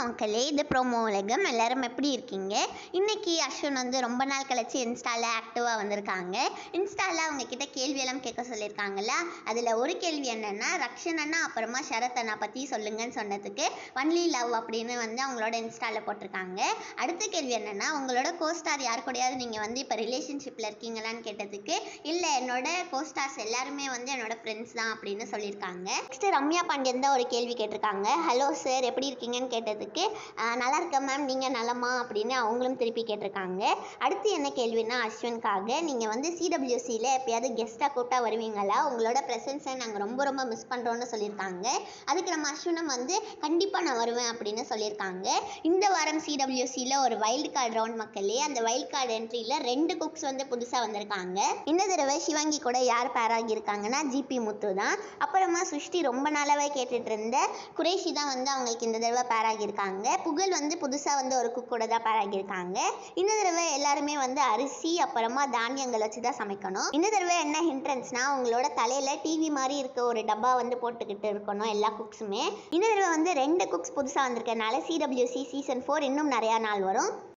மக்களே இது ப்ரோமோ உலகம் எல்லாரும் எப்படி இருக்கீங்க இன்னைக்கு அஸ்வின் வந்து ரொம்ப நாள் கழிச்சு இன்ஸ்டால ஆக்டிவாக வந்திருக்காங்க இன்ஸ்டால அவங்க கிட்ட கேள்வியெல்லாம் கேட்க சொல்லியிருக்காங்கல்ல அதில் ஒரு கேள்வி என்னன்னா ரக்ஷன் அண்ணா அப்புறமா சரத் அண்ணா பற்றி சொல்லுங்கன்னு சொன்னதுக்கு ஒன்லி லவ் அப்படின்னு வந்து அவங்களோட இன்ஸ்டால போட்டிருக்காங்க அடுத்த கேள்வி என்னன்னா உங்களோட கோஸ்டார் யார் கூடயாவது நீங்கள் வந்து இப்போ ரிலேஷன்ஷிப்பில் இருக்கீங்களான்னு கேட்டதுக்கு இல்லை என்னோட கோஸ்டார்ஸ் எல்லாருமே வந்து என்னோட ஃப்ரெண்ட்ஸ் தான் அப்படின்னு சொல்லியிருக்காங்க நெக்ஸ்ட் ரம்யா பாண்டியன் தான் ஒரு கேள்வி கேட்டிருக்காங்க ஹலோ சார் எப்படி இருக்கீங்கன்னு கேட்டதுக்கு "ஆஹ், நல்லா இருக்கேன் மேம் நீங்கள் நலமா அப்படின்னு அவங்களும் திருப்பி கேட்டிருக்காங்க அடுத்து என்ன கேள்வினா அஸ்வின்காக நீங்கள் வந்து சிடபிள்யூசியில் எப்பயாவது கெஸ்ட்டாக கூப்பிட்டா வருவீங்களா உங்களோட ப்ரெசன்ஸை நாங்கள் ரொம்ப ரொம்ப மிஸ் பண்ணுறோன்னு சொல்லியிருக்காங்க அதுக்கு நம்ம அஸ்வினம் வந்து கண்டிப்பாக நான் வருவேன் அப்படின்னு சொல்லியிருக்காங்க இந்த வாரம் சிடபிள்யூசியில் ஒரு வைல்டு கார்டு ரவுண்ட் மக்களே அந்த வைல்டு கார்டு என்ட்ரியில் ரெண்டு குக்ஸ் வந்து புதுசாக வந்திருக்காங்க இந்த தடவை சிவாங்கி கூட யார் பேர் ஆகியிருக்காங்கன்னா ஜிபி முத்து தான் அப்புறமா சுஷ்டி ரொம்ப நாளாவே கேட்டுட்டு இருந்த குரேஷி தான் வந்து அவங்களுக்கு இந்த தடவை பேர் ஆகியிருக்காங்க புகழ் வந்து புதுசாக வந்து ஒரு குக் கூட தான் பேர் ஆகியிருக்காங்க இந்த தடவை எல்லாருமே வந்து அரிசி அப்புறமா தானியங்கள் வச்சு தான் சமைக்கணும் இந்த தடவை என்ன ஹிண்ட்ரன்ஸ்னா உங்களோட தலையில் டிவி மாதிரி இருக்க ஒரு டப்பா வந்து போட்டுக்கிட்டு இருக்கணும் எல்லா குக்ஸுமே இந்த தடவை வந்து ரெண்டு குக்ஸ் புதுசாக வந்திருக்கனால சிடபிள்யூசி சீசன் ஃபோர் இன்னும் நிறையா நாள் வரும்